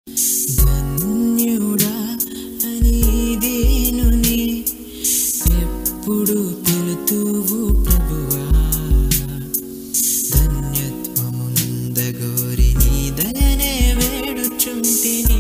ధన్యుడా అనేదేను నీ ఎప్పుడు పిలుతువు ప్రభువా ధన్యత్వముందగోరి నీ దయనే వేడుచుంటిని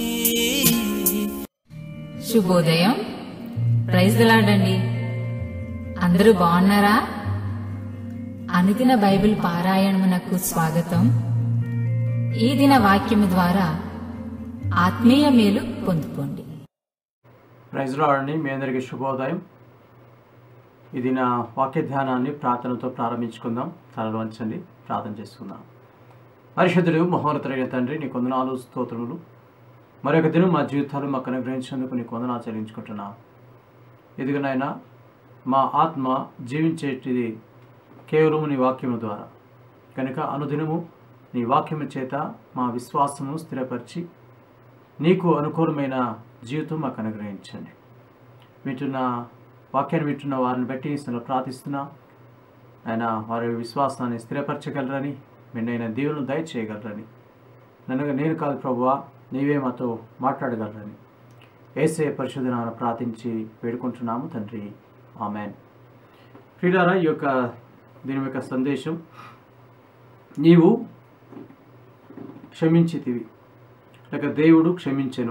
శుభోదయం ప్రైజ్ దలాడండి అందరూ బాగున్నారా అనుదిన బైబిల్ పారాయణమునకు స్వాగతం ఈ దిన వాక్యము ద్వారా ఆత్మీయ మేలు పొందుకోండి ప్రైజ్లో అండి మీ అందరికీ శుభోదయం ఇది నా వాక్య ధ్యానాన్ని ప్రార్థనతో ప్రారంభించుకుందాం తలలు వంచండి ప్రార్థన చేసుకుందాం పరిశుద్ధుడు మహోన్నతుడైన తండ్రి నీ కొందనాలు స్తోత్రములు మరొక దినం మా జీవితాలు మాకు అనుగ్రహించేందుకు నీ కొందనాలు చెల్లించుకుంటున్నాం ఎదుగునైనా మా ఆత్మ జీవించేటిది కేవలం నీ వాక్యము ద్వారా కనుక అనుదినము నీ వాక్యము చేత మా విశ్వాసము స్థిరపరిచి నీకు అనుకూలమైన జీవితం మాకు అనుగ్రహించండి వింటున్న వాక్యాన్ని వింటున్న వారిని బట్టి అసలు ప్రార్థిస్తున్నా ఆయన వారి విశ్వాసాన్ని స్థిరపరచగలరని మిన్నైన దీవులను దయచేయగలరని నన్ను నేను కాదు ప్రభువా నీవే మాతో మాట్లాడగలరని ఏసే పరిశుధనాన్ని ప్రార్థించి వేడుకుంటున్నాము తండ్రి ఆమెన్ ప్రియులారా ఈ యొక్క దీని యొక్క సందేశం నీవు క్షమించితివి లేక దేవుడు క్షమించెను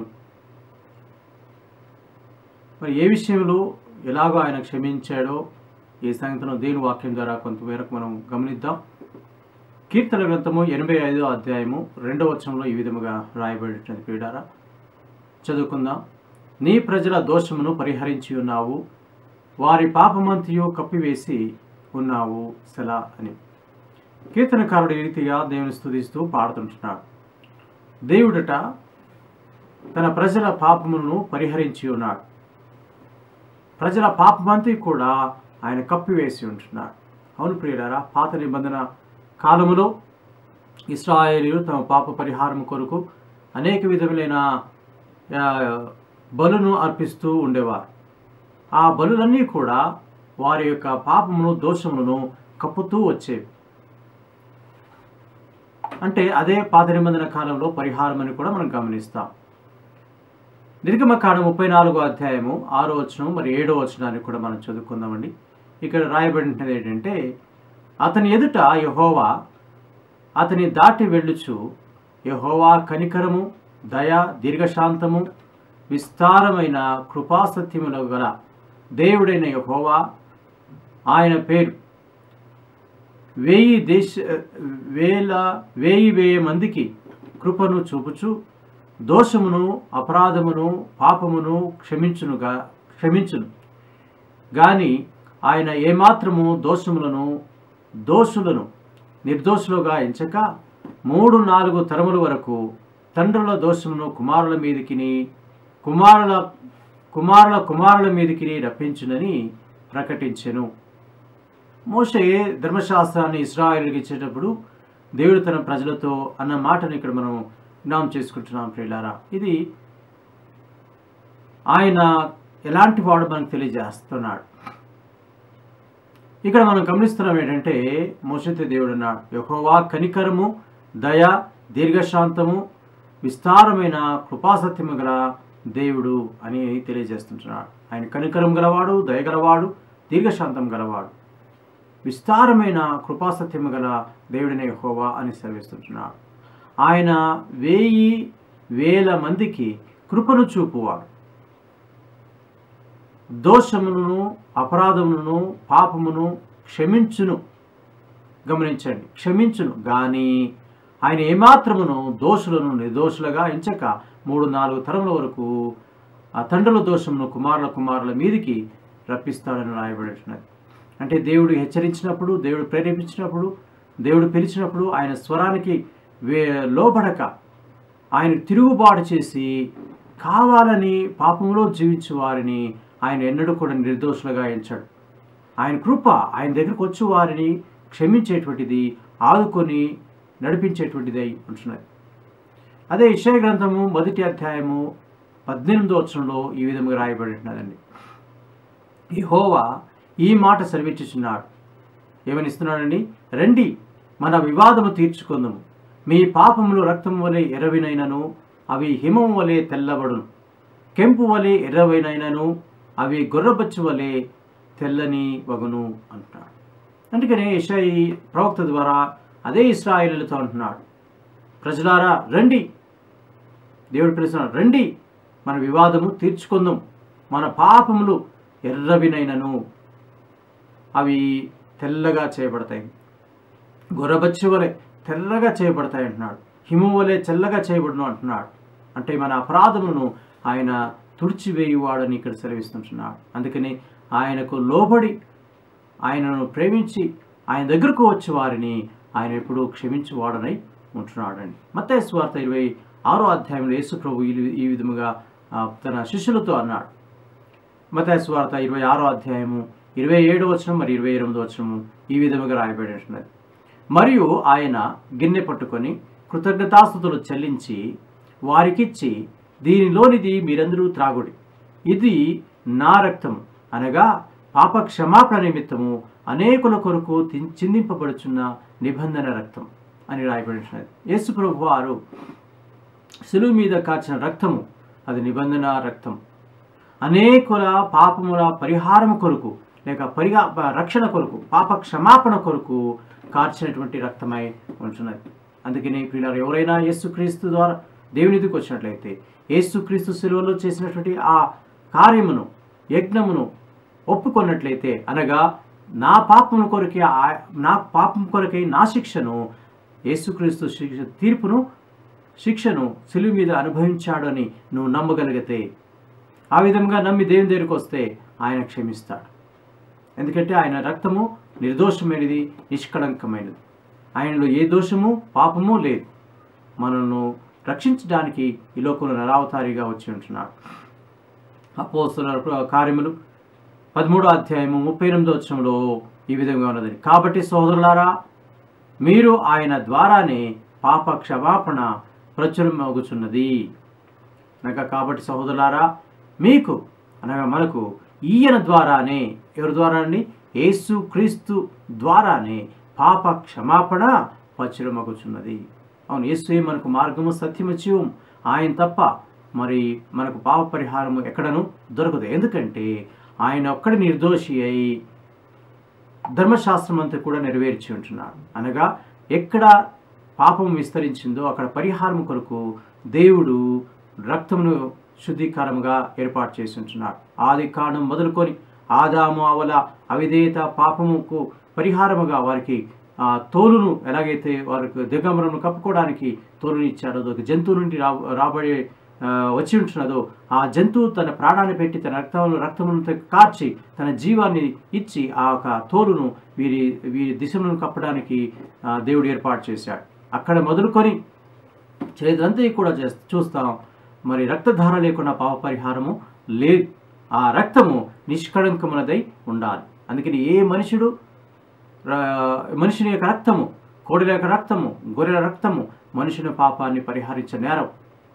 మరి ఏ విషయంలో ఎలాగో ఆయన క్షమించాడో ఈ సంగతిలో దేని వాక్యం ద్వారా కొంతమేరకు మనం గమనిద్దాం కీర్తన గ్రంథము ఎనభై ఐదో అధ్యాయము రెండవ వచనంలో ఈ విధముగా రాయబడినటువంటి పీడారా చదువుకుందాం నీ ప్రజల దోషమును పరిహరించి ఉన్నావు వారి పాపమంతియు కప్పివేసి ఉన్నావు సెలా అని కీర్తనకారుడు ఈ రీతిగా దేవుని స్తుతిస్తూ పాడుతుంటున్నాడు దేవుడట తన ప్రజల పాపములను పరిహరించి ఉన్నాడు ప్రజల పాపమంతి కూడా ఆయన కప్పివేసి ఉంటున్నాడు అవును ప్రియులారా పాత నిబంధన కాలములో ఇస్రాయేలీలు తమ పాప పరిహారం కొరకు అనేక విధములైన ఆ, బలును అర్పిస్తూ ఉండేవారు ఆ బలులన్నీ కూడా వారి యొక్క పాపమును దోషములను కప్పుతూ వచ్చేవి అంటే అదే పాత నిబంధన కాలంలో పరిహారం అని కూడా మనం గమనిస్తాం నిర్గమకాండ ముప్పై నాలుగో అధ్యాయము ఆరో వచనం మరి ఏడో వచనాన్ని కూడా మనం చదువుకుందామండి ఇక్కడ రాయబడినది ఏంటంటే అతని ఎదుట యహోవా అతని దాటి వెళ్ళుచు యహోవా కనికరము దయ దీర్ఘశాంతము విస్తారమైన కృపాసత్యములు గల దేవుడైన యహోవా ఆయన పేరు వేయి దేశ వేల వేయి వేయి మందికి కృపను చూపుచు దోషమును అపరాధమును పాపమును క్షమించునుగా క్షమించును గాని ఆయన ఏమాత్రము దోషములను దోషులను నిర్దోషులుగా ఎంచక మూడు నాలుగు తరముల వరకు తండ్రుల దోషమును కుమారుల మీదికిని కుమారుల కుమారుల కుమారుల మీదికి రప్పించునని ప్రకటించెను మోషే ధర్మశాస్త్రాన్ని ఇస్రాయేల్కి ఇచ్చేటప్పుడు దేవుడు తన ప్రజలతో అన్న మాటను ఇక్కడ మనం జ్ఞాపం చేసుకుంటున్నాం ప్రియులారా ఇది ఆయన ఎలాంటి వాడు మనకు తెలియజేస్తున్నాడు ఇక్కడ మనం గమనిస్తున్నాం ఏంటంటే మోషతే దేవుడు అన్నాడు యెహోవా కనికరము దయ దీర్ఘశాంతము విస్తారమైన కృపాసత్యము గల దేవుడు అని తెలియజేస్తుంటున్నాడు ఆయన కనికరం గలవాడు దయ గలవాడు దీర్ఘశాంతం గలవాడు విస్తారమైన కృపాసత్యము గల దేవుడిని యెహోవా అని సెలవిస్తుంటున్నాడు ఆయన వేయి వేల మందికి కృపను చూపువాడు దోషములను అపరాధములను పాపమును క్షమించును గమనించండి క్షమించును కానీ ఆయన ఏమాత్రమును దోషులను నిర్దోషులుగా ఎంచక మూడు నాలుగు తరముల వరకు ఆ తండ్రుల దోషమును కుమారుల కుమారుల మీదికి రప్పిస్తాడని రాయబడుతున్నది అంటే దేవుడు హెచ్చరించినప్పుడు దేవుడు ప్రేరేపించినప్పుడు దేవుడు పిలిచినప్పుడు ఆయన స్వరానికి వే లోబడక ఆయన తిరుగుబాటు చేసి కావాలని పాపంలో జీవించు వారిని ఆయన ఎన్నడూ కూడా నిర్దోషులుగా ఎంచాడు ఆయన కృప ఆయన దగ్గరకు వచ్చి వారిని క్షమించేటువంటిది ఆదుకొని నడిపించేటువంటిది అయి ఉంటున్నది అదే ఇషయ గ్రంథము మొదటి అధ్యాయము పద్దెనిమిదో వచనంలో ఈ విధంగా రాయబడి ఉన్నదండి యెహోవా ఈ మాట సెలవిచ్చుచున్నాడు ఏమని ఇస్తున్నాడండి రండి మన వివాదము తీర్చుకుందాము మీ పాపములు రక్తం వలె ఎరవినైనను అవి హిమం వలె తెల్లబడును కెంపు వలె ఎర్రవైనైనను అవి గొర్రబచ్చు వలె తెల్లని వగును అంటున్నాడు అందుకనే యెషయి ప్రవక్త ద్వారా అదే ఇస్రాయేలులతో అంటున్నాడు ప్రజలారా రండి దేవుడు పిలుస్తున్నాడు రండి మన వివాదము తీర్చుకుందాం మన పాపములు ఎర్రవినైనను అవి తెల్లగా చేయబడతాయి గొర్రబచ్చి వలె తెల్లగా చేయబడతాయి అంటున్నాడు హిమం వలె తెల్లగా చేయబడును అంటున్నాడు అంటే మన అపరాధములను ఆయన తుడిచివేయువాడని ఇక్కడ సెలవిస్తుంటున్నాడు అందుకని ఆయనకు లోబడి ఆయనను ప్రేమించి ఆయన దగ్గరకు వచ్చే వారిని ఆయన ఎప్పుడూ క్షమించువాడనై ఉంటున్నాడండి మత్తయి స్వార్థ ఇరవై ఆరో అధ్యాయంలో యేసు ప్రభు ఈ- ఈ విధముగా ఆ, తన శిష్యులతో అన్నాడు మత్తయి స్వార్థ ఇరవై ఆరో అధ్యాయము ఇరవై ఏడు వచనం మరి ఇరవై ఎనిమిది వచనము ఈ విధముగా రాయబడి ఉంటున్నది మరియు ఆయన గిన్నె పట్టుకొని కృతజ్ఞతాస్థుతులు చెల్లించి వారికిచ్చి దీనిలోనిది మీరందరూ త్రాగుడి ఇది నా రక్తం అనగా పాప క్షమాపణ నిమిత్తము అనేకుల కొరకు తి- చిందింపబడుచున్న నిబంధన రక్తం అని రాయబడి ఉంటున్నది యేసు ప్రభు వారు శిలువు మీద కాచిన రక్తము అది నిబంధన రక్తం అనేకుల పాపముల పరిహారం కొరకు లేక పరిహా రక్షణ కొరకు పాప క్షమాపణ కొరకు కార్చినటువంటి రక్తమై ఉంటున్నది అందుకని ప్రియులారు ఎవరైనా యేసుక్రీస్తు ద్వారా దేవుని ఎదుకు వచ్చినట్లయితే యేసుక్రీస్తు శిలువలో చేసినటువంటి ఆ కార్యమును యజ్ఞమును ఒప్పుకొన్నట్లయితే అనగా నా పాపముల కొరకే ఆ- నా పాపం కొరకై నా శిక్షను యేసుక్రీస్తు శిక్ష తీర్పును శిక్షను సిలువు మీద అనుభవించాడని నువ్వు నమ్మగలిగితే ఆ విధంగా నమ్మి దేవుని దగ్గరికి వస్తే ఆయన క్షమిస్తాడు ఎందుకంటే ఆయన రక్తము నిర్దోషమైనది నిష్కళంకమైనది ఆయనలో ఏ దోషము పాపము లేదు మనల్ని రక్షించడానికి ఈ లోకంలో నరావతారిగా వచ్చి ఉంటున్నాడు అపోస్తుల కార్యములు పదమూడో అధ్యాయము ముప్పై ఎనిమిదో వచ్చంలో ఈ విధంగా ఉన్నది కాబట్టి సోదరులారా మీరు ఆయన ద్వారానే పాప క్షమాపణ ప్రచురమగుచున్నది అనగా కాబట్టి సహోదరులారా మీకు అనగా మనకు ఈయన ద్వారానే ఎవరి ద్వారానే యేసు క్రీస్తు ద్వారానే పాప క్షమాపణ ప్రచురమగుచున్నది అవును యేసు మనకు మార్గము సత్యము జీవం ఆయన తప్ప మరి మనకు పాప పరిహారము ఎక్కడను దొరకదు ఎందుకంటే ఆయన ఒక్కడి నిర్దోషి అయి ధర్మశాస్త్రం అంతా కూడా నెరవేర్చి ఉంటున్నాడు అనగా ఎక్కడ పాపం విస్తరించిందో అక్కడ పరిహారం కొరకు దేవుడు రక్తమును శుద్ధీకరముగా ఏర్పాటు చేసి ఉంటున్నాడు ఆది కాండం మొదలుకొని ఆదాము అవల అవిధేయత పాపముకు పరిహారముగా వారికి ఆ తోలును ఎలాగైతే వారికి దిగంబరను కప్పుకోవడానికి తోలుని ఇచ్చాడో ఒక జంతువు నుండి రా రాబడే ఆ, వచ్చి ఉంటున్నదో ఆ జంతువు తన ప్రాణాన్ని పెట్టి తన రక్తమును రక్తమును కార్చి తన జీవాన్ని ఇచ్చి ఆ యొక్క తోలును వీరి వీరి దిశలను కప్పడానికి ఆ, దేవుడు ఏర్పాటు చేశాడు అక్కడ మొదలుకొని చేదంతా కూడా చేస్- చూస్తాం మరి రక్తధార లేకుండా పాప పరిహారము లేదు ఆ రక్తము నిష్కళంకమునదై ఉండాలి అందుకని ఏ మనుషుడు ర- మనుషుని యొక్క రక్తము కోడిల యొక్క రక్తము గొర్రెల రక్తము మనుషుని పాపాన్ని పరిహరించ నేరం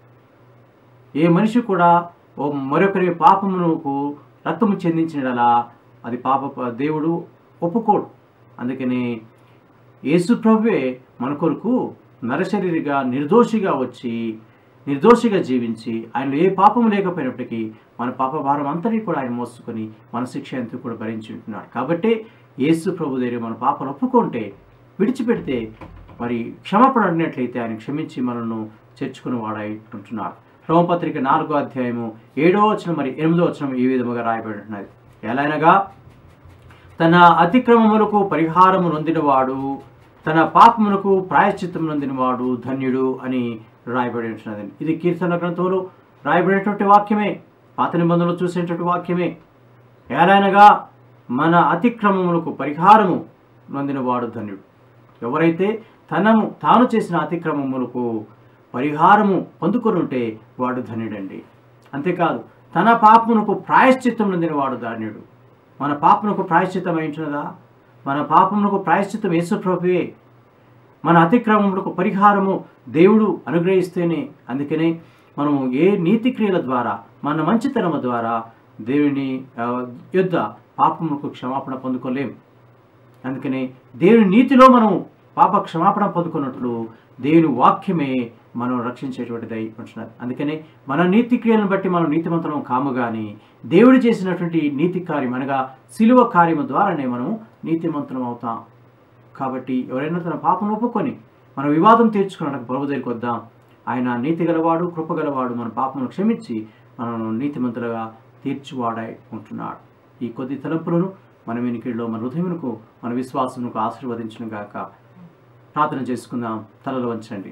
ఏ మనిషి కూడా ఓ మరొకరి పాపమునకు రక్తము చెందించినలా అది పాప దేవుడు ఒప్పుకోడు అందుకని యేసు ప్రభువే మన కొరకు నరశరీరిగా నిర్దోషిగా వచ్చి నిర్దోషిగా జీవించి ఆయనలో ఏ పాపం లేకపోయినప్పటికీ మన పాప భారం అంతని కూడా ఆయన మోసుకొని మన శిక్ష అంతా కూడా భరించి ఉంటున్నాడు కాబట్టి యేసు ప్రభు దగ్గర మన పాపను ఒప్పుకుంటే విడిచిపెడితే మరి క్షమాపణ అడిగినట్లయితే ఆయన క్షమించి మనల్ని చేర్చుకుని వాడై ఉంటున్నాడు రోమపత్రిక నాలుగో అధ్యాయము ఏడో వచనం మరి ఎనిమిదో వచనం ఈ విధముగా రాయబడి ఉన్నది ఎలానగా తన అతిక్రమములకు పరిహారము నొందినవాడు తన పాపమునకు ప్రాయశ్చిత్తం నొందినవాడు ధన్యుడు అని రాయబడి ఉంటున్నది ఇది కీర్తన గ్రంథంలో రాయబడినటువంటి వాక్యమే పాత నిబంధనలు చూసేటువంటి వాక్యమే ఎలానగా మన అతిక్రమములకు పరిహారము నొందినవాడు ధన్యుడు ఎవరైతే తనము తాను చేసిన అతిక్రమములకు పరిహారము పొందుకొని ఉంటే వాడు ధన్యుడండి అంతేకాదు తన పాపమునకు ప్రాయశ్చిత్తం నొందినవాడు ధన్యుడు మన పాపమునకు ప్రాయశ్చిత్తం అయింటున్నదా మన పాపమునకు ప్రాయశ్చిత్తం యేసుప్రభువే మన అతిక్రమములకు పరిహారము దేవుడు అనుగ్రహిస్తేనే అందుకనే మనము ఏ నీతి క్రియల ద్వారా మన మంచితనము ద్వారా దేవుని ఆ, యుద్ధ పాపములకు క్షమాపణ పొందుకోలేం అందుకనే దేవుని నీతిలో మనం పాప క్షమాపణ పొందుకున్నట్లు దేవుని వాక్యమే మనం రక్షించేటువంటిదై ఉంటున్నది అందుకనే మన నీతి క్రియలను బట్టి మనం నీతిమంతులం కాము కానీ దేవుడు చేసినటువంటి నీతి కార్యం అనగా శిలువ కార్యము ద్వారానే మనము నీతిమంతులం అవుతాం కాబట్టి ఎవరైనా తన పాపం ఒప్పుకొని మన వివాదం తీర్చుకున్నట్టు ప్రభు దగ్గరికి వద్దాం ఆయన నీతి గలవాడు కృప గలవాడు మన పాపమును క్షమించి మనను నీతిమంతులుగా తీర్చివాడై ఉంటున్నాడు ఈ కొద్ది తలంపులను మన వెనుకల్లో మన హృదయమునకు మన విశ్వాసమునకు ఆశీర్వదించును గాక ప్రార్థన చేసుకుందాం తలలు వంచండి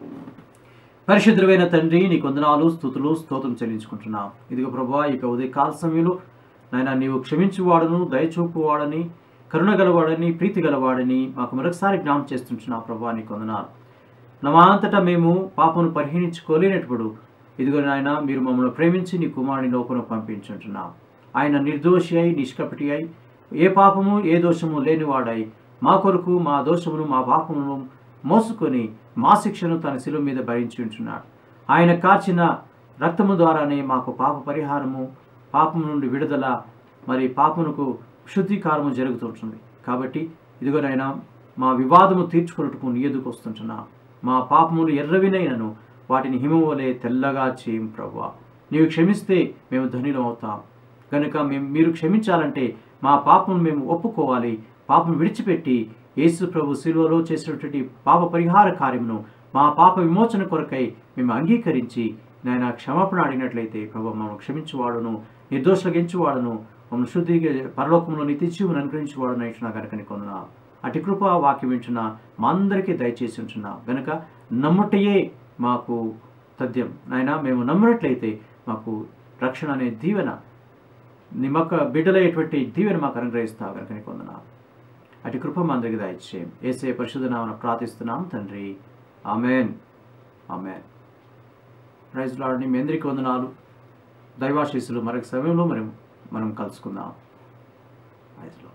పరిశుద్ధమైన తండ్రి నీ కొందనాలు స్థుతులు స్తోత్రం చెల్లించుకుంటున్నాం ఇదిగో ప్రభా ఇక ఉదయకాల సమయంలో నాయన నీవు క్షమించువాడను దయచూపువాడని కరుణ గలవాడని ప్రీతి గలవాడని మాకు మరొకసారి జ్ఞాపం చేస్తుంటున్నావు ప్రభా నీ కొందనాలు నమాంతటా మేము పాపను పరిహరించుకోలేనప్పుడు ఇదిగో నాయన మీరు మమ్మల్ని ప్రేమించి నీ కుమారుని లోకను పంపించుంటున్నాం ఆయన నిర్దోషి అయి నిష్కపటి అయి ఏ పాపము ఏ దోషము లేనివాడై మా కొరకు మా దోషమును మా పాపమును మోసుకొని మా శిక్షను తన శిలువ మీద భరించి ఉంటున్నాడు ఆయన కార్చిన రక్తము ద్వారానే మాకు పాప పరిహారము పాపం నుండి విడుదల మరి పాపమునకు శుద్ధీకారము జరుగుతుంటుంది కాబట్టి ఇదిగోనైనా మా వివాదము తీర్చుకున్నట్టుకు నీ ఎదుకు వస్తుంటున్నా మా పాపములు ఎర్రవినైనను వాటిని హిమవలే తెల్లగా చేయం ప్రవ్వా నీవు క్షమిస్తే మేము ధనిలం అవుతాం కనుక మేము మీరు క్షమించాలంటే మా పాపం మేము ఒప్పుకోవాలి పాపం విడిచిపెట్టి యేసు ప్రభు శిలువలో చేసినటువంటి పాప పరిహార కార్యమును మా పాప విమోచన కొరకై మేము అంగీకరించి నాయన క్షమాపణ అడిగినట్లయితే ప్రభు మమ్మల్ని క్షమించువాడును నిర్దోషులకు ఎంచువాడును మమ్మల్ని శుద్ధిగా పరలోకంలో నిత్యజీవుని అనుగ్రహించువాడును ఇచ్చిన కనుక నీకొందునా అటు కృప వాక్యం వింటున్నా మా అందరికీ దయచేసి ఉంటున్నా గనుక నమ్ముటయే మాకు తథ్యం నాయన మేము నమ్మినట్లయితే మాకు రక్షణ అనే దీవెన నిమ్మక బిడ్డలయ్యేటువంటి దీవెన మాకు అనుగ్రహిస్తావు కనుక నీకు వందనాలు అటు కృప మా అందరికి దయచేయం ఏసే పరిశుద్ధ నామన ప్రార్థిస్తున్నాం తండ్రి ఆమెన్ ఆమెన్ ప్రైజ్ లాడ్ని మీ అందరికీ వందనాలు దైవాశీస్సులు మరొక సమయంలో మనం మనం కలుసుకుందాం ప్రైజ్ లార్డ్.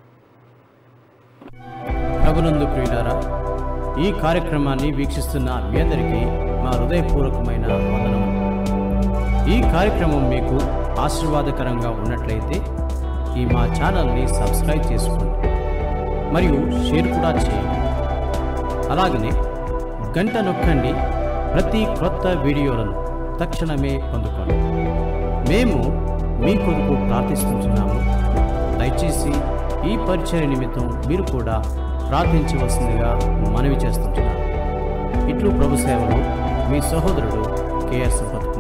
ప్రభునందు ప్రియులారా ఈ కార్యక్రమాన్ని వీక్షిస్తున్న మీ అందరికీ మా హృదయపూర్వకమైన వందనములు ఈ కార్యక్రమం మీకు ఆశీర్వాదకరంగా ఉన్నట్లయితే ఈ మా ఛానల్ని సబ్స్క్రైబ్ చేసుకోండి మరియు షేర్ కూడా చేయండి అలాగనే గంట నొక్కండి ప్రతి క్రొత్త వీడియోలను తక్షణమే పొందుకోండి మేము మీ కొరకు ప్రార్థిస్తున్నాము దయచేసి ఈ పరిచయ నిమిత్తం మీరు కూడా ప్రార్థించవలసిందిగా మనవి చేస్తుంటున్నాను ఇట్లు ప్రభు సేవలు మీ సహోదరుడు కేఎస్ సంపత్